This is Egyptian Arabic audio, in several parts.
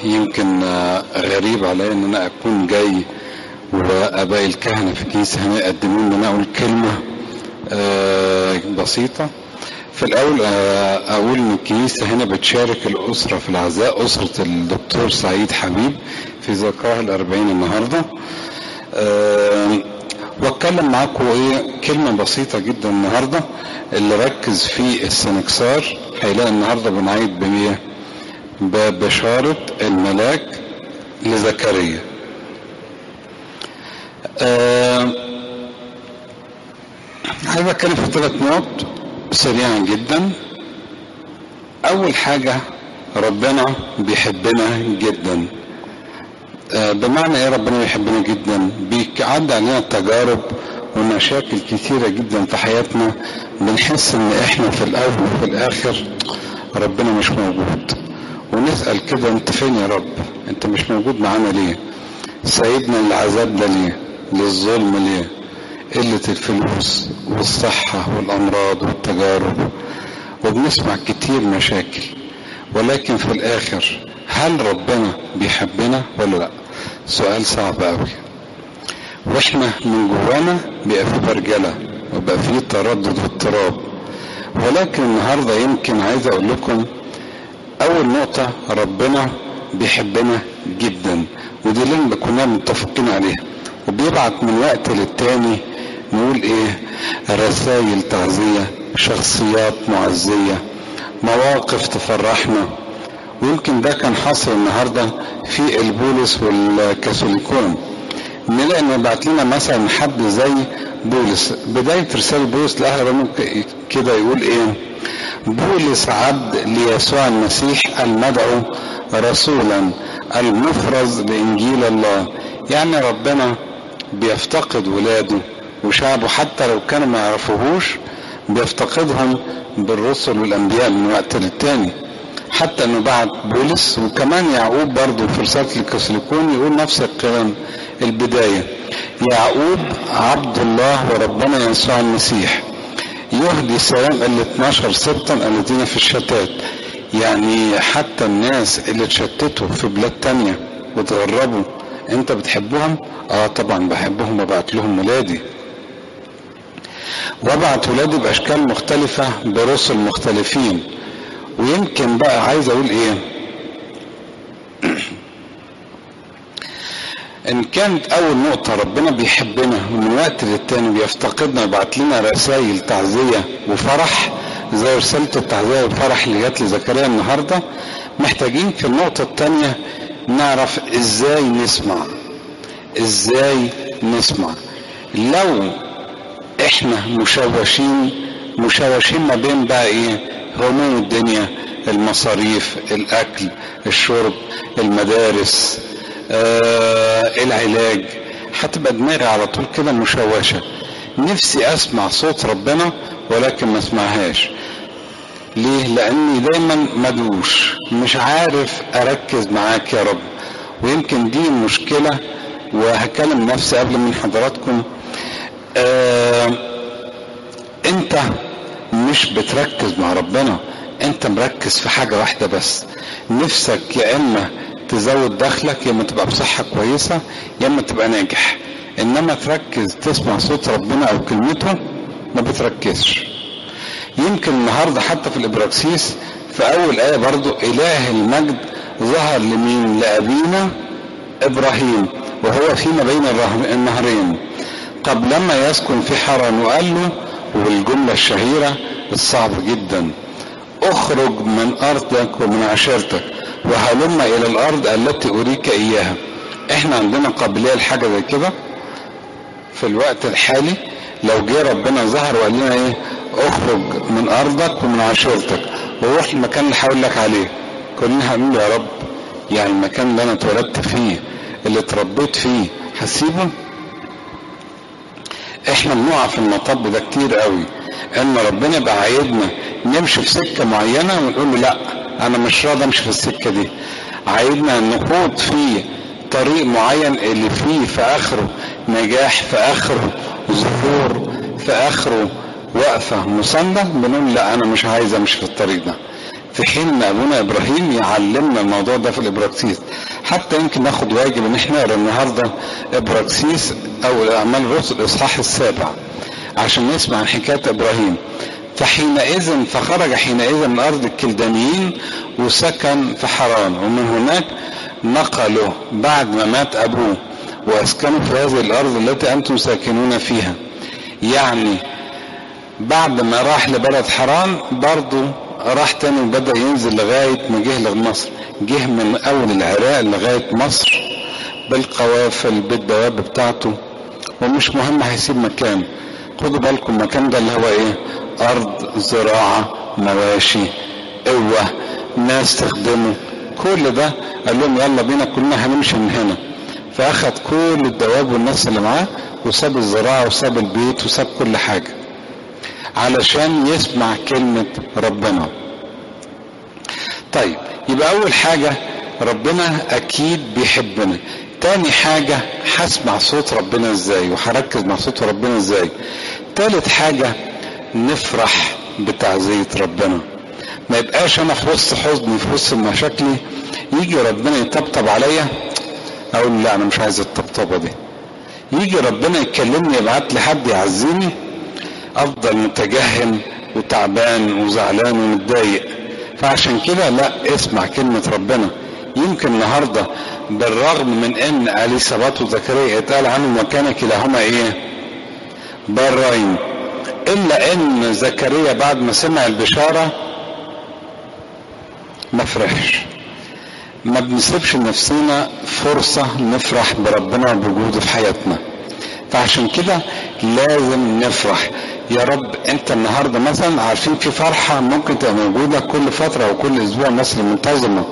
يمكن غريب علي ان انا اكون جاي واباء الكهنه في الكنيسه هنا يقدموا لي ان انا اقول كلمه بسيطه في الاول اقول ان الكنيسه هنا بتشارك الاسره في العزاء اسره الدكتور سعيد حبيب في ذكرها الاربعين النهارده واتكلم معاكم ايه كلمه بسيطه جدا النهارده اللي ركز في السنكسار هيلاقي النهارده بنعيد بايه ببشاره الملاك لزكريا أه عايز اتكلم في ثلاث نقط سريعا جدا اول حاجه ربنا بيحبنا جدا أه بمعنى ايه ربنا بيحبنا جدا بيعدي علينا تجارب ومشاكل كثيره جدا في حياتنا بنحس ان احنا في الاول وفي الاخر ربنا مش موجود ونسال كده انت فين يا رب انت مش موجود معانا ليه سايبنا العذاب ده ليه للظلم ليه قلة الفلوس والصحة والأمراض والتجارب وبنسمع كتير مشاكل ولكن في الآخر هل ربنا بيحبنا ولا لا سؤال صعب قوي واحنا من جوانا بيبقى في برجلة وبقى في تردد واضطراب ولكن النهاردة يمكن عايز اقول لكم اول نقطة ربنا بيحبنا جدا ودي اللي كنا متفقين عليها وبيبعت من وقت للتاني نقول ايه رسائل تعزية شخصيات معزية مواقف تفرحنا ويمكن ده كان حاصل النهاردة في البولس والكاثوليكون نلاقي ان بعت لنا مثلا حد زي بولس بداية رسالة بولس لأهل كده يقول ايه بولس عبد ليسوع المسيح المدعو رسولا المفرز بإنجيل الله يعني ربنا بيفتقد ولاده وشعبه حتى لو كانوا ما يعرفوهوش بيفتقدهم بالرسل والانبياء من وقت للتاني حتى انه بعد بولس وكمان يعقوب برضه في رساله الكسلكون يقول نفس الكلام البدايه يعقوب عبد الله وربنا يسوع المسيح يهدي سلام ال 12 سبطا الذين في الشتات يعني حتى الناس اللي اتشتتوا في بلاد تانية وتغربوا انت بتحبهم اه طبعا بحبهم وبعت لهم ولادي وابعت ولادي باشكال مختلفة برسل مختلفين ويمكن بقى عايز اقول ايه ان كانت اول نقطة ربنا بيحبنا ومن وقت للتاني بيفتقدنا ويبعت لنا رسائل تعزية وفرح زي رسالة التعزية والفرح اللي جات لزكريا النهاردة محتاجين في النقطة التانية نعرف ازاي نسمع ازاي نسمع لو احنا مشوشين مشوشين ما بين بقى ايه هموم الدنيا المصاريف الاكل الشرب المدارس آه العلاج هتبقى دماغي على طول كده مشوشه نفسي اسمع صوت ربنا ولكن ما اسمعهاش ليه لاني دايما مدوش مش عارف اركز معاك يا رب ويمكن دي مشكله وهكلم نفسي قبل من حضراتكم آه انت مش بتركز مع ربنا انت مركز في حاجه واحده بس نفسك يا اما تزود دخلك يا اما تبقى بصحه كويسه يا اما تبقى ناجح انما تركز تسمع صوت ربنا او كلمته ما بتركزش يمكن النهارده حتى في الابراكسيس في اول ايه برضو اله المجد ظهر لمين لابينا ابراهيم وهو فيما بين النهرين قبل لما يسكن في حرم وقال له والجملة الشهيرة الصعبة جدا اخرج من ارضك ومن عشيرتك وهلم الى الارض التي اريك اياها احنا عندنا قابلية لحاجة زي كده في الوقت الحالي لو جه ربنا ظهر وقال لنا ايه اخرج من ارضك ومن عشيرتك وروح المكان اللي هقول لك عليه كلنا هنقول يا رب يعني المكان اللي انا اتولدت فيه اللي اتربيت فيه هسيبه احنا بنقع في المطب ده كتير قوي ان ربنا يبقى عايدنا نمشي في سكه معينه ونقول له لا انا مش راضي امشي في السكه دي عايدنا نخوض في طريق معين اللي فيه في اخره نجاح في اخره ظهور في اخره وقفه مسانده بنقول لا انا مش عايز امشي في الطريق ده في حين ان ابونا ابراهيم يعلمنا الموضوع ده في الابراكسيس حتى يمكن ناخد واجب ان احنا نقرا النهارده ابراكسيس او اعمال الرسل الاصحاح السابع عشان نسمع عن حكايه ابراهيم فحينئذ فخرج حينئذ من ارض الكلدانيين وسكن في حران ومن هناك نقلوا بعد ما مات ابوه واسكنوا في هذه الارض التي انتم ساكنون فيها يعني بعد ما راح لبلد حران برضه راح تاني وبدا ينزل لغايه ما جه لمصر جه من اول العراق لغايه مصر بالقوافل بالدواب بتاعته ومش مهم هيسيب مكان خدوا بالكم المكان ده اللي هو ايه ارض زراعه مواشي قوه ناس تخدمه كل ده قال لهم يلا بينا كلنا هنمشي من هنا فاخد كل الدواب والناس اللي معاه وساب الزراعه وساب البيت وساب كل حاجه علشان يسمع كلمه ربنا طيب يبقى اول حاجه ربنا اكيد بيحبنا تاني حاجة هسمع صوت ربنا ازاي وهركز مع صوت ربنا ازاي تالت حاجة نفرح بتعزية ربنا ما يبقاش انا في وسط حزني في وسط مشاكلي يجي ربنا يطبطب عليا اقول لا انا مش عايز الطبطبة دي يجي ربنا يكلمني يبعت لي حد يعزيني افضل متجهم وتعبان وزعلان ومتضايق فعشان كده لا اسمع كلمة ربنا يمكن النهارده بالرغم من ان اليسابات وزكريا اتقال عنهم وكان كلاهما ايه برين الا ان زكريا بعد ما سمع البشاره ما فرحش ما بنسيبش لنفسنا فرصة نفرح بربنا وبوجوده في حياتنا فعشان كده لازم نفرح يا رب انت النهارده مثلا عارفين في فرحة ممكن تبقى موجودة كل فترة وكل اسبوع مصر منتظمة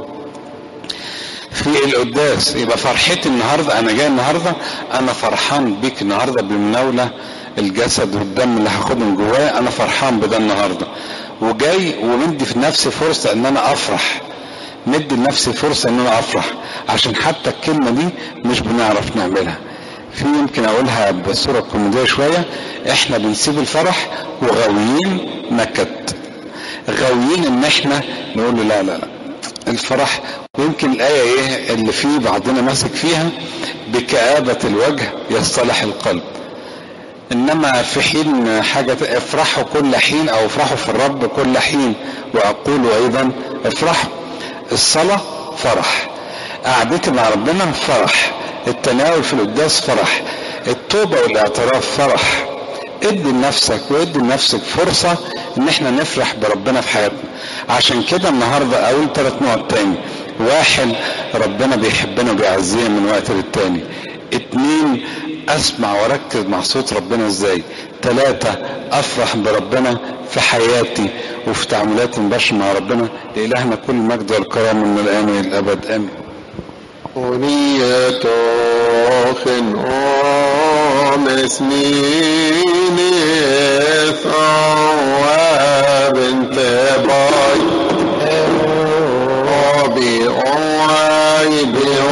في القداس يبقى فرحتي النهارده انا جاي النهارده انا فرحان بيك النهارده بمناوله الجسد والدم اللي هاخده من جوايا انا فرحان بده النهارده وجاي ومدي في نفسي فرصه ان انا افرح مدي لنفسي فرصه ان انا افرح عشان حتى الكلمه دي مش بنعرف نعملها في يمكن اقولها بصوره كوميديه شويه احنا بنسيب الفرح وغاويين نكد غاويين ان احنا نقول له لا لا لا الفرح ويمكن الآية إيه اللي فيه بعضنا ماسك فيها بكآبة الوجه يصطلح القلب إنما في حين حاجة افرحوا كل حين أو افرحوا في الرب كل حين وأقول أيضا افرحوا الصلاة فرح قعدتي مع ربنا فرح التناول في القداس فرح التوبة والاعتراف فرح ادي لنفسك وادي لنفسك فرصة ان احنا نفرح بربنا في حياتنا عشان كده النهاردة اقول ثلاث نقط تاني واحد ربنا بيحبنا وبيعزينا من وقت للتاني اتنين اسمع واركز مع صوت ربنا ازاي ثلاثة افرح بربنا في حياتي وفي تعاملاتي المباشرة مع ربنا لإلهنا كل المجد والكرامة من الآن إلى الأبد آمين Orieto خنقوم اسميني ثواب انتباي أبي أواي بي